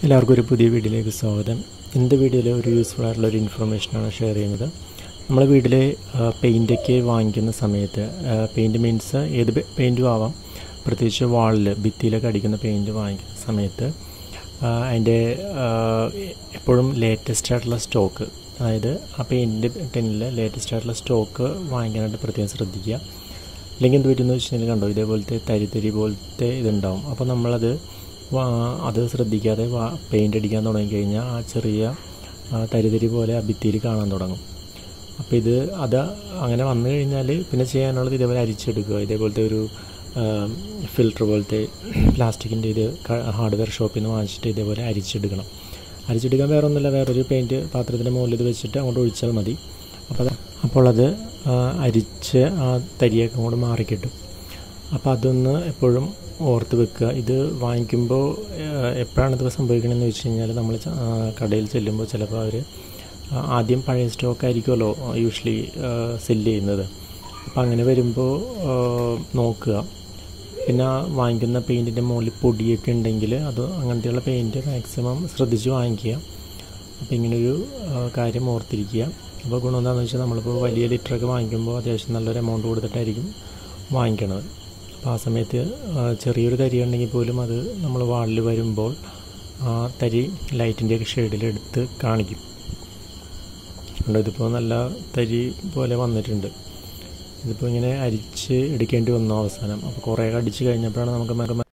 എല്ലാവർക്കും ഒരു പുതിയ വീഡിയോയിലേക്ക് സ്വാഗതം ഇന്നത്തെ വീഡിയോയിൽ ഒരു യൂസ്ഫുൾ ആയിട്ടുള്ള ഒരു ഇൻഫർമേഷനാണ് ഷെയർ ചെയ്യുന്നത് നമ്മൾ വീട്ടിൽ പെയിൻ്റൊക്കെ വാങ്ങിക്കുന്ന സമയത്ത് പെയിൻറ്റ് മീൻസ് ഏത് പെയിൻറ്റും ആവാം പ്രത്യേകിച്ച് വാളിൽ ഭിത്തിയിലൊക്കെ അടിക്കുന്ന പെയിൻറ്റ് വാങ്ങിക്കുന്ന സമയത്ത് അതിൻ്റെ എപ്പോഴും ലേറ്റസ്റ്റ് ആയിട്ടുള്ള സ്റ്റോക്ക് അതായത് ആ പെയിൻറ്റിൻ്റെ ടെന്നിൽ ലേറ്റസ്റ്റ് ആയിട്ടുള്ള സ്റ്റോക്ക് വാങ്ങിക്കാനായിട്ട് പ്രത്യേകം ശ്രദ്ധിക്കുക അല്ലെങ്കിൽ എന്ത് പറ്റുമെന്ന് വെച്ച് കഴിഞ്ഞാൽ കണ്ടോ ഇതേപോലത്തെ തരി തരി പോലത്തെ ഇതുണ്ടാവും അപ്പോൾ നമ്മളത് അത് ശ്രദ്ധിക്കാതെ പെയിൻ്റ് അടിക്കാൻ തുടങ്ങിക്കഴിഞ്ഞാൽ ആ ചെറിയ തരിതരി പോലെ ആ ഭിത്തിയിൽ കാണാൻ തുടങ്ങും അപ്പോൾ ഇത് അത് അങ്ങനെ വന്നു കഴിഞ്ഞാൽ പിന്നെ ചെയ്യാനുള്ളത് ഇതേപോലെ അരിച്ചെടുക്കുക ഇതേപോലത്തെ ഒരു ഫിൽറ്റർ പോലത്തെ പ്ലാസ്റ്റിക്കിൻ്റെ ഇത് ഹാർഡ്വെയർ ഷോപ്പിൽ നിന്ന് വാങ്ങിച്ചിട്ട് ഇതേപോലെ അരിച്ചെടുക്കണം അരിച്ചെടുക്കാൻ വേറെ ഒന്നുമില്ല വേറൊരു പെയിൻറ്റ് പാത്രത്തിൻ്റെ മുകളിൽ ഇത് വെച്ചിട്ട് അങ്ങോട്ട് ഒഴിച്ചാൽ മതി അപ്പോൾ അപ്പോൾ അത് അരിച്ച് ആ തരിയൊക്കെ അങ്ങോട്ട് മാറിക്കിട്ടും അപ്പോൾ അതൊന്ന് എപ്പോഴും ഓർത്ത് വെക്കുക ഇത് വാങ്ങിക്കുമ്പോൾ എപ്പോഴാണ് ഇത് സംഭവിക്കണമെന്ന് വെച്ച് കഴിഞ്ഞാൽ നമ്മൾ കടയിൽ ചെല്ലുമ്പോൾ ചിലപ്പോൾ അവർ ആദ്യം പഴയ സ്റ്റോക്ക് ആയിരിക്കുമല്ലോ യൂഷ്വലി സെല്ല് ചെയ്യുന്നത് അപ്പം അങ്ങനെ വരുമ്പോൾ നോക്കുക പിന്നെ വാങ്ങിക്കുന്ന പെയിൻറ്റിൻ്റെ മുകളിൽ പൊടിയൊക്കെ ഉണ്ടെങ്കിൽ അത് അങ്ങനത്തെയുള്ള പെയിൻറ്റ് മാക്സിമം ശ്രദ്ധിച്ച് വാങ്ങിക്കുക അപ്പോൾ ഇങ്ങനൊരു കാര്യം ഓർത്തിരിക്കുക അപ്പോൾ ഗുണം എന്താണെന്ന് വെച്ചാൽ നമ്മളിപ്പോൾ വലിയ ലിറ്ററൊക്കെ വാങ്ങിക്കുമ്പോൾ അത്യാവശ്യം നല്ലൊരു എമൗണ്ട് കൊടുത്തിട്ടായിരിക്കും വാങ്ങിക്കണത് അപ്പോൾ ആ സമയത്ത് ചെറിയൊരു തരി ഉണ്ടെങ്കിൽ പോലും അത് നമ്മൾ വാളിൽ വരുമ്പോൾ ആ തരി ലൈറ്റിൻ്റെയൊക്കെ ഷെയ്ഡിലെടുത്ത് കാണിക്കും അതുകൊണ്ട് ഇതിപ്പോൾ നല്ല തരി പോലെ വന്നിട്ടുണ്ട് ഇതിപ്പോൾ ഇങ്ങനെ അരിച്ച് എടുക്കേണ്ടി വന്നു അവസാനം അപ്പോൾ കുറേ അടിച്ച് കഴിഞ്ഞപ്പോഴാണ് നമുക്ക്